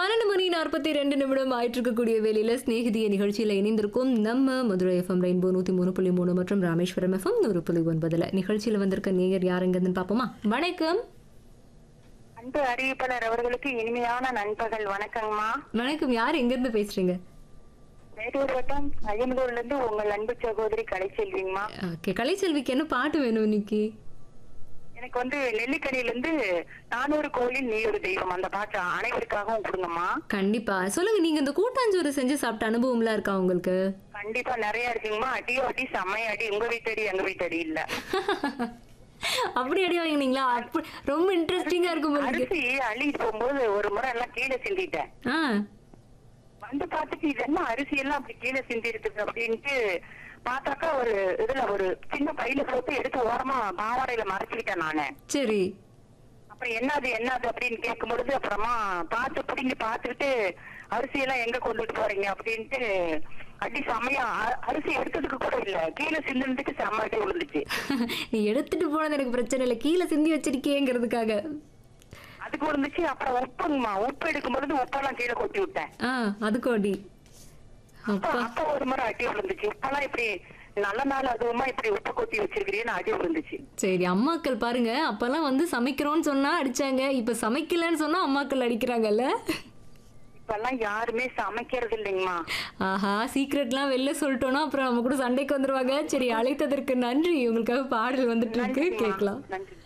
பன்னெண்டு மணி நாற்பத்தி ரெண்டு நிமிடம் ஆயிட்டு இருக்கக்கூடிய வேலையில ஸ்நேகிதிய நிகழ்ச்சியில இணைந்திருக்கும் நம்ம மதுரை எஃப்எம் ரெயின்போ நூத்தி மூணு புள்ளி மூணு மற்றும் ராமேஸ்வரம் எஃப்எம் நூறு புள்ளி ஒன்பதுல நிகழ்ச்சியில வந்திருக்க நேயர் யாருங்கன்னு பாப்போமா வணக்கம் அன்பு அறிவிப்பாளர் அவர்களுக்கு இனிமையான நண்பர்கள் வணக்கங்கம்மா வணக்கம் யார் எங்க இருந்து பேசுறீங்க மேட்டூர் வட்டம் அய்யம்பலூர்ல இருந்து உங்கள் அன்பு சகோதரி கலைச்செல்விங்கம்மா ஓகே கலைச்செல்விக்கு என்ன பாட்டு வேணும் இன்னைக்கு எனக்கு வந்து நெல்லிக்கனில இருந்து நானூறு கோயிலில் நீ ஒரு தெய்வம் அந்த பாட்டு அனைவருக்காகவும் கொடுங்கம்மா கண்டிப்பா சொல்லுங்க நீங்க இந்த கூட்டாஞ்சோறு செஞ்சு சாப்பிட்ட அனுபவம்லாம் இருக்கா உங்களுக்கு கண்டிப்பா நிறைய இருக்குங்கம்மா அடியோ அடி செம்மைய அடி உங்க வீட்டடி எங்க வீட்டடி இல்ல அப்படி அடி வாங்கினீங்களா அப்படி ரொம்ப இன்ட்ரெஸ்டிங்கா இருக்கும் உங்களுக்கு அரிசி அள்ளிட்டு போகும்போது ஒரு முறை எல்லாம் கீழே சிந்திட்டேன் ஆ வந்து பார்த்துட்டு இது என்ன அரிசி எல்லாம் அப்படி கீழே சிந்தி இருக்குது அப்படின்ட்டு பார்த்தாக்கா ஒரு இதுல ஒரு சின்ன பையில போட்டு எடுத்து ஓரமா பாவாடையில மறைச்சுக்கிட்டேன் நானு சரி அப்புறம் என்னது என்னது அப்படின்னு கேட்கும் பொழுது அப்புறமா பார்த்து பிடிங்கி பார்த்துக்கிட்டு அரிசி எல்லாம் எங்க கொண்டுட்டு போறீங்க அப்படின்ட்டு அடி செம்மையா அ- அரிசி எடுத்ததுக்கு கூட இல்ல கீழே சிந்துனதுக்கு செம்ம அடி விழுந்துச்சு நீ எடுத்துட்டு போனது எனக்கு பிரச்சனை இல்லை கீழே சிந்தி வச்சிருக்கேங்கிறதுக்காக அதுக்கு விழுந்துச்சு அப்புறம் உப்புங்கம்மா உப்பு எடுக்கும் பொழுது உப்பெல்லாம் கீழே கொட்டி விட்டேன் ஆ அதுக்கு அடி அப்ப அப்ப ஒரு முறை அடி விழுந்துச்சு உப்பெல்லாம் இப்படி நல்ல நாள் அதுவுமா இப்படி உப்பு கொட்டி வச்சிருக்கிறீன்னு அடி விழுந்துச்சு சரி அம்மாக்கள் பாருங்க அப்பெல்லாம் வந்து சமைக்கிறோம்னு சொன்னா அடிச்சாங்க இப்ப சமைக்கலன்னு சொன்னா அம்மாக்கள் அடிக்கிறாங்கல்ல இப்பெல்லாம் யாருமே சமைக்கிறது இல்லைங்கம்மா ஆஹா சீக்ரெட்லாம் வெளில சொல்லிட்டோம்னா அப்புறம் நம்ம கூட சண்டைக்கு வந்துருவாங்க சரி அழைத்ததற்கு நன்றி உங்களுக்காக பாடல் வந்துட்டு இருக்கு நன்றிங்கம்மா. கேட்கலாம் நன்றி